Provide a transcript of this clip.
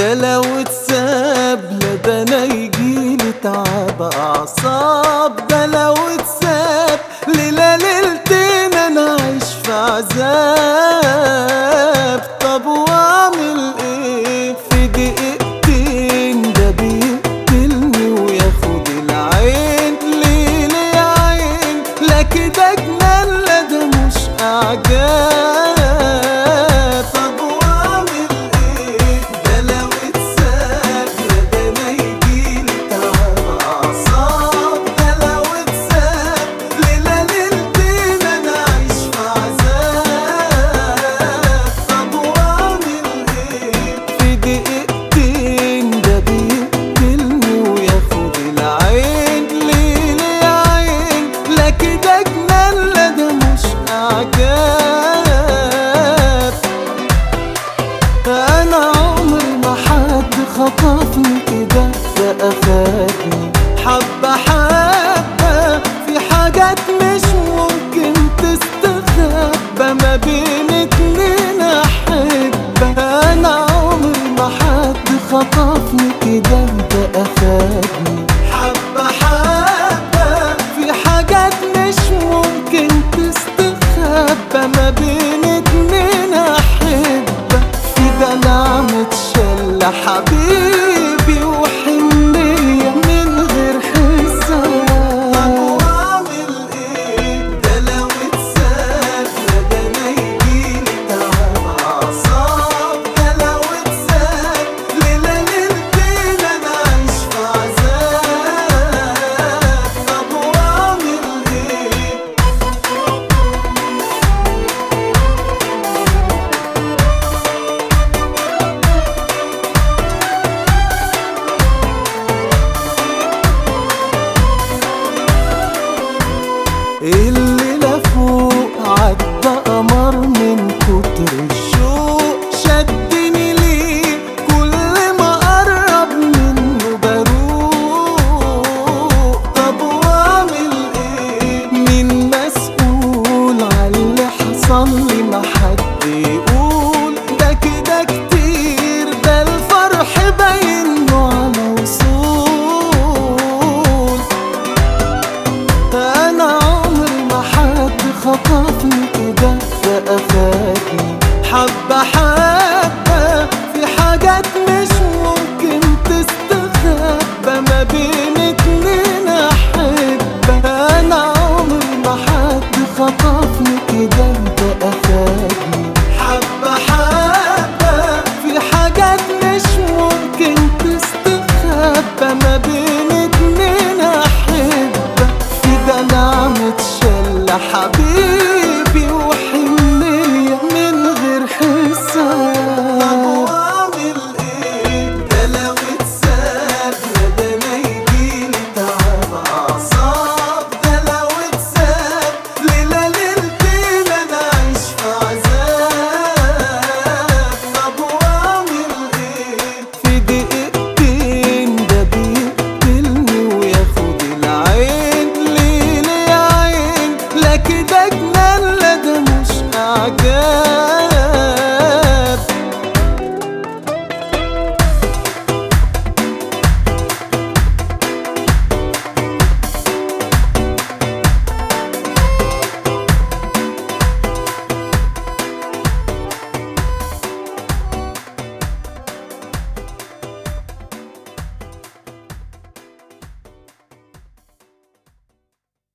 ده لو اتساب لا ده انا يجيلي تعب اعصاب ده لو اتساب ليلة ليلتين انا عايش في عذاب طب واعمل ايه في دقيقتين ده بيقتلني وياخد العين ليه ليه يا عين لا كده جنان لا ده مش اعجاب طب واعمل ايه ده لو اتساب لا ده انا يجيلي تعب اعصاب ده لو اتساب ليلة ليلتين انا عايش في عذاب طب واعمل ايه في دقيقتين ده بيقتلني وياخد العين ليه ليه يا عين لا كده جنان لا ده مش اعجاب انا عمري ما حد خطفني كده ده اخدني حبة حبة في حاجات مش ممكن تستخبى ما بين اتنين احبة انا عمري ما حد خطفني كده ده اخدني حبة حبة في حاجات مش ممكن تستخبى ما بين اتنين احبة في ده نعمة شلة حبيبي